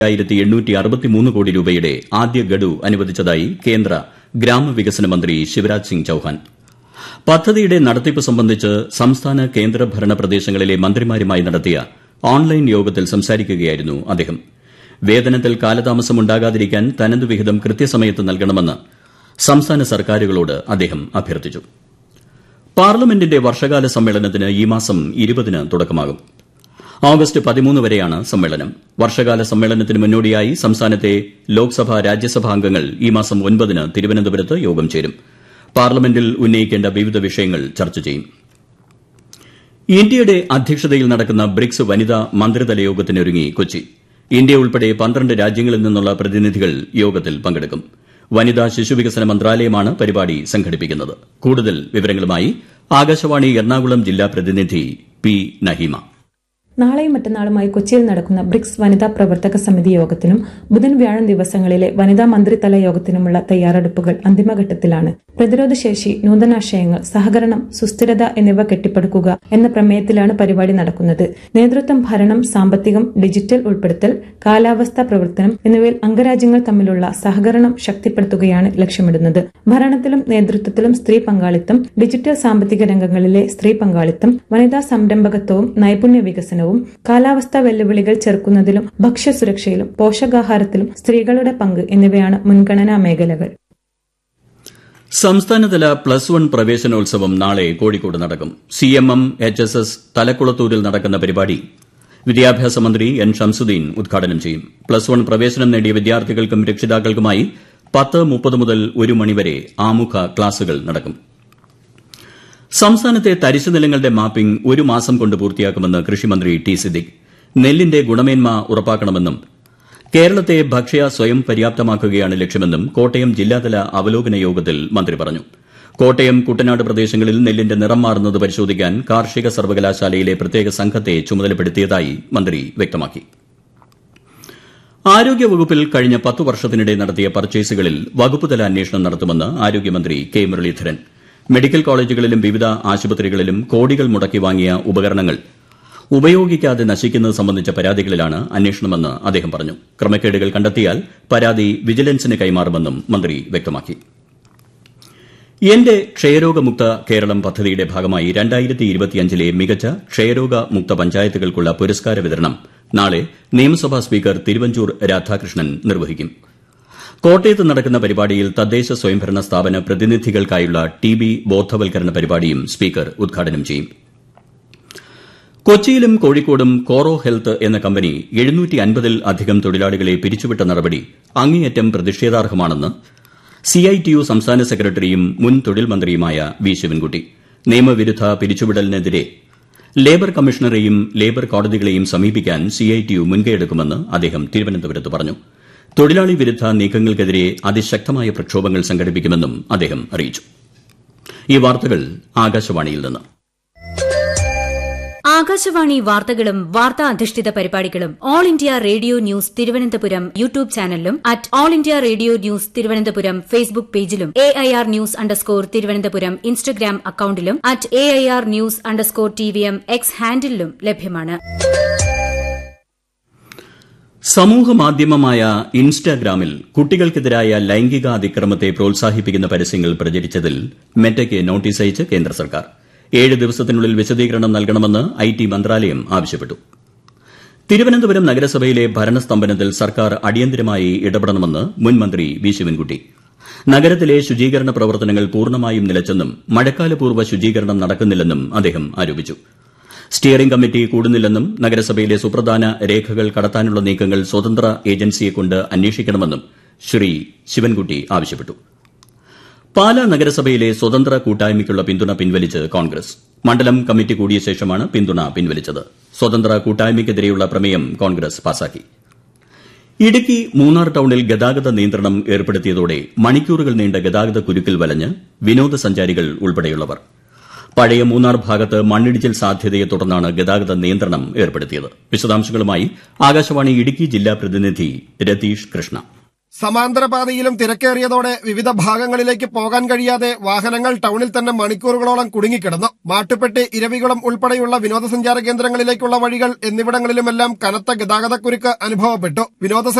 ആയിരത്തി എണ്ണൂറ്റി അറുപത്തിമൂന്ന് കോടി രൂപയുടെ ആദ്യ ഗഡു അനുവദിച്ചതായി കേന്ദ്ര ഗ്രാമവികസന മന്ത്രി ശിവരാജ് സിംഗ് ചൌഹാൻ പദ്ധതിയുടെ നടത്തിപ്പ് സംബന്ധിച്ച് സംസ്ഥാന കേന്ദ്രഭരണ പ്രദേശങ്ങളിലെ മന്ത്രിമാരുമായി നടത്തിയ ഓൺലൈൻ യോഗത്തിൽ സംസാരിക്കുകയായിരുന്നു അദ്ദേഹം വേതനത്തിൽ കാലതാമസം ഉണ്ടാകാതിരിക്കാൻ തനതു വിഹിതം കൃത്യസമയത്ത് നൽകണമെന്ന് സംസ്ഥാന സർക്കാരുകളോട് അദ്ദേഹം അഭ്യർത്ഥിച്ചു പാർലമെന്റിന്റെ വർഷകാല സമ്മേളനത്തിന് ഈ മാസം ഇരുപതിന് തുടക്കമാകും ഓഗസ്റ്റ് പതിമൂന്ന് വരെയാണ് സമ്മേളനം വർഷകാല സമ്മേളനത്തിന് മുന്നോടിയായി സംസ്ഥാനത്തെ ലോക്സഭ രാജ്യസഭാ അംഗങ്ങൾ ഈ മാസം ഒൻപതിന് തിരുവനന്തപുരത്ത് യോഗം ചേരും പാർലമെന്റിൽ ഉന്നയിക്കേണ്ട വിവിധ വിഷയങ്ങൾ ചർച്ച ചെയ്യും ഇന്ത്യയുടെ അധ്യക്ഷതയിൽ നടക്കുന്ന ബ്രിക്സ് വനിതാ മന്ത്രിതല യോഗത്തിനൊരുങ്ങി കൊച്ചി ഇന്ത്യ ഉൾപ്പെടെ പന്ത്രണ്ട് രാജ്യങ്ങളിൽ നിന്നുള്ള പ്രതിനിധികൾ യോഗത്തിൽ പങ്കെടുക്കും വനിതാ ശിശുവികസന മന്ത്രാലയമാണ് പരിപാടി സംഘടിപ്പിക്കുന്നത് കൂടുതൽ വിവരങ്ങളുമായി ആകാശവാണി എറണാകുളം ജില്ലാ പ്രതിനിധി പി നഹീമ നാളെയും മറ്റന്നാളുമായി കൊച്ചിയിൽ നടക്കുന്ന ബ്രിക്സ് വനിതാ പ്രവർത്തക സമിതി യോഗത്തിനും ബുധൻ വ്യാഴം ദിവസങ്ങളിലെ വനിതാ മന്ത്രിതല യോഗത്തിനുമുള്ള തയ്യാറെടുപ്പുകൾ അന്തിമഘട്ടത്തിലാണ് പ്രതിരോധശേഷി നൂതനാശയങ്ങൾ സഹകരണം സുസ്ഥിരത എന്നിവ കെട്ടിപ്പടുക്കുക എന്ന പ്രമേയത്തിലാണ് പരിപാടി നടക്കുന്നത് നേതൃത്വം ഭരണം സാമ്പത്തികം ഡിജിറ്റൽ ഉൾപ്പെടുത്തൽ കാലാവസ്ഥാ പ്രവർത്തനം എന്നിവയിൽ അംഗരാജ്യങ്ങൾ തമ്മിലുള്ള സഹകരണം ശക്തിപ്പെടുത്തുകയാണ് ലക്ഷ്യമിടുന്നത് ഭരണത്തിലും നേതൃത്വത്തിലും സ്ത്രീ പങ്കാളിത്തം ഡിജിറ്റൽ സാമ്പത്തിക രംഗങ്ങളിലെ സ്ത്രീ പങ്കാളിത്തം വനിതാ സംരംഭകത്വവും നൈപുണ്യ വികസനവും കാലാവസ്ഥാ വെല്ലുവിളികൾ ചെറുക്കുന്നതിലും ഭക്ഷ്യസുരക്ഷയിലും പോഷകാഹാരത്തിലും സ്ത്രീകളുടെ പങ്ക് എന്നിവയാണ് മുൻഗണനാ മേഖലകൾ സംസ്ഥാനതല പ്ലസ് വൺ പ്രവേശനോത്സവം നാളെ കോഴിക്കോട് നടക്കും C M M H S S തലക്കുളത്തൂരിൽ നടക്കുന്ന പരിപാടി വിദ്യാഭ്യാസ മന്ത്രി എൻ ഷംസുദ്ദീൻ ഉദ്ഘാടനം ചെയ്യും പ്ലസ് വൺ പ്രവേശനം നേടിയ വിദ്യാർത്ഥികൾക്കും രക്ഷിതാക്കൾക്കുമായി പത്ത് മുപ്പത് മുതൽ ഒരു മണിവരെ ആമുഖ ക്ലാസുകൾ നടക്കും സംസ്ഥാനത്തെ തരിശു നിലങ്ങളുടെ മാപ്പിംഗ് ഒരു മാസം കൊണ്ട് പൂർത്തിയാക്കുമെന്ന് കൃഷിമന്ത്രി ടി സിദ്ദിഖ് നെല്ലിന്റെ ഗുണമേന്മ ഉറപ്പാക്കണമെന്നും കേരളത്തെ ഭക്ഷ്യ സ്വയം പര്യാപ്തമാക്കുകയാണ് ലക്ഷ്യമെന്നും കോട്ടയം ജില്ലാതല അവലോകന യോഗത്തിൽ മന്ത്രി പറഞ്ഞു കോട്ടയം കുട്ടനാട് പ്രദേശങ്ങളിൽ നെല്ലിന്റെ നിറം മാറുന്നത് പരിശോധിക്കാൻ കാർഷിക സർവകലാശാലയിലെ പ്രത്യേക സംഘത്തെ ചുമതലപ്പെടുത്തിയതായി മന്ത്രി വ്യക്തമാക്കി ആരോഗ്യവകുപ്പിൽ കഴിഞ്ഞ പത്തു വർഷത്തിനിടെ നടത്തിയ പർച്ചേസുകളിൽ വകുപ്പുതല അന്വേഷണം നടത്തുമെന്ന് ആരോഗ്യമന്ത്രി കെ മുരളീധരൻ മെഡിക്കൽ കോളേജുകളിലും വിവിധ ആശുപത്രികളിലും കോടികൾ മുടക്കി വാങ്ങിയ ഉപകരണങ്ങൾ ഉപയോഗിക്കാതെ നശിക്കുന്നത് സംബന്ധിച്ച പരാതികളിലാണ് അന്വേഷണമെന്ന് അദ്ദേഹം പറഞ്ഞു ക്രമക്കേടുകൾ കണ്ടെത്തിയാൽ പരാതി വിജിലൻസിന് കൈമാറുമെന്നും മന്ത്രി വ്യക്തമാക്കി എന്റെ ക്ഷയരോഗമുക്ത കേരളം പദ്ധതിയുടെ ഭാഗമായി ലെ മികച്ച ക്ഷയരോഗമുക്ത പഞ്ചായത്തുകൾക്കുള്ള പുരസ്കാര വിതരണം നാളെ നിയമസഭാ സ്പീക്കർ തിരുവഞ്ചൂർ രാധാകൃഷ്ണൻ നിർവഹിക്കും കോട്ടയത്ത് നടക്കുന്ന പരിപാടിയിൽ തദ്ദേശ സ്വയംഭരണ സ്ഥാപന പ്രതിനിധികൾക്കായുള്ള ടി ബി ബോധവൽക്കരണ പരിപാടിയും സ്പീക്കർ ഉദ്ഘാടനം ചെയ്യും കൊച്ചിയിലും കോഴിക്കോടും കോറോ ഹെൽത്ത് എന്ന കമ്പനി ൽ അധികം തൊഴിലാളികളെ പിരിച്ചുവിട്ട നടപടി അങ്ങേയറ്റം പ്രതിഷേധാർഹമാണെന്ന് സിഐടിയു സംസ്ഥാന സെക്രട്ടറിയും മുൻ തൊഴിൽ മന്ത്രിയുമായ വി ശിവൻകുട്ടി നിയമവിരുദ്ധ പിരിച്ചുവിടലിനെതിരെ ലേബർ കമ്മീഷണറെയും ലേബർ കോടതികളെയും സമീപിക്കാൻ സിഐടിയു മുൻകൈയെടുക്കുമെന്ന് അദ്ദേഹം തിരുവനന്തപുരത്ത് പറഞ്ഞു തൊഴിലാളി വിരുദ്ധ നീക്കങ്ങൾക്കെതിരെ അതിശക്തമായ പ്രക്ഷോഭങ്ങൾ സംഘടിപ്പിക്കുമെന്നും അദ്ദേഹം അറിയിച്ചു ഈ വാർത്തകൾ ആകാശവാണിയിൽ നിന്ന് ആകാശവാണി വാർത്തകളും വാർത്താ അധിഷ്ഠിത പരിപാടികളും All India Radio News Thiruvananthapuram YouTube ചാനലിലും at All India Radio News Thiruvananthapuram Facebook പേജിലും A I R news underscore Thiruvananthapuram Instagram അക്കൌണ്ടിലും at A I R news underscore T V M X ഹാൻഡിലും ലഭ്യമാണ് സമൂഹമാധ്യമമായ ഇൻസ്റ്റാഗ്രാമിൽ കുട്ടികൾക്കെതിരായ ലൈംഗിക അതിക്രമത്തെ പ്രോത്സാഹിപ്പിക്കുന്ന പരസ്യങ്ങൾ പ്രചരിച്ചതിൽ മെറ്റയ്ക്ക് നോട്ടീസ് അയച്ച് കേന്ദ്ര സർക്കാർ ഏഴ് ദിവസത്തിനുള്ളിൽ വിശദീകരണം നൽകണമെന്ന് ഐ ടി മന്ത്രാലയം ആവശ്യപ്പെട്ടു തിരുവനന്തപുരം നഗരസഭയിലെ ഭരണസ്തംഭനത്തിൽ സർക്കാർ അടിയന്തരമായി ഇടപെടണമെന്ന് മുൻ മന്ത്രി വി ശിവൻകുട്ടി നഗരത്തിലെ ശുചീകരണ പ്രവർത്തനങ്ങൾ പൂർണ്ണമായും നിലച്ചെന്നും മഴക്കാലപൂർവ്വ ശുചീകരണം നടക്കുന്നില്ലെന്നും അദ്ദേഹം ആരോപിച്ചു സ്റ്റിയറിംഗ് കമ്മിറ്റി കൂടുന്നില്ലെന്നും നഗരസഭയിലെ സുപ്രധാന രേഖകൾ കടത്താനുള്ള നീക്കങ്ങൾ സ്വതന്ത്ര ഏജൻസിയെക്കൊണ്ട് അന്വേഷിക്കണമെന്നും ശ്രീ ശിവൻകുട്ടി ആവശ്യപ്പെട്ടു പാലാ നഗരസഭയിലെ സ്വതന്ത്ര കൂട്ടായ്മയ്ക്കുള്ള പിന്തുണ പിൻവലിച്ച് കോൺഗ്രസ് മണ്ഡലം കമ്മിറ്റി കൂടിയ ശേഷമാണ് പിന്തുണ പിൻവലിച്ചത് സ്വതന്ത്ര കൂട്ടായ്മയ്ക്കെതിരെയുള്ള പ്രമേയം കോൺഗ്രസ് പാസാക്കി ഇടുക്കി മൂന്നാർ ടൌണിൽ ഗതാഗത നിയന്ത്രണം ഏർപ്പെടുത്തിയതോടെ മണിക്കൂറുകൾ നീണ്ട ഗതാഗത കുരുക്കിൽ വലഞ്ഞ് വിനോദസഞ്ചാരികൾ ഉൾപ്പെടെയുള്ളവർ പഴയ മൂന്നാർ ഭാഗത്ത് മണ്ണിടിച്ചിൽ സാധ്യതയെ തുടർന്നാണ് ഗതാഗത നിയന്ത്രണം ഏർപ്പെടുത്തിയത് വിശദാംശങ്ങളുമായി ആകാശവാണി ഇടുക്കി ജില്ലാ പ്രതിനിധി രതീഷ് കൃഷ്ണ സമാന്തര പാതയിലും തിരക്കേറിയതോടെ വിവിധ ഭാഗങ്ങളിലേക്ക് പോകാൻ കഴിയാതെ വാഹനങ്ങൾ ടൗണിൽ തന്നെ മണിക്കൂറുകളോളം കുടുങ്ങിക്കിടന്നു മാട്ടുപ്പെട്ടി ഇരവികുളം ഉൾപ്പെടെയുള്ള വിനോദസഞ്ചാര കേന്ദ്രങ്ങളിലേക്കുള്ള വഴികൾ എന്നിവിടങ്ങളിലുമെല്ലാം കനത്ത ഗതാഗതക്കുരുക്ക് അനുഭവപ്പെട്ടു വിനോദ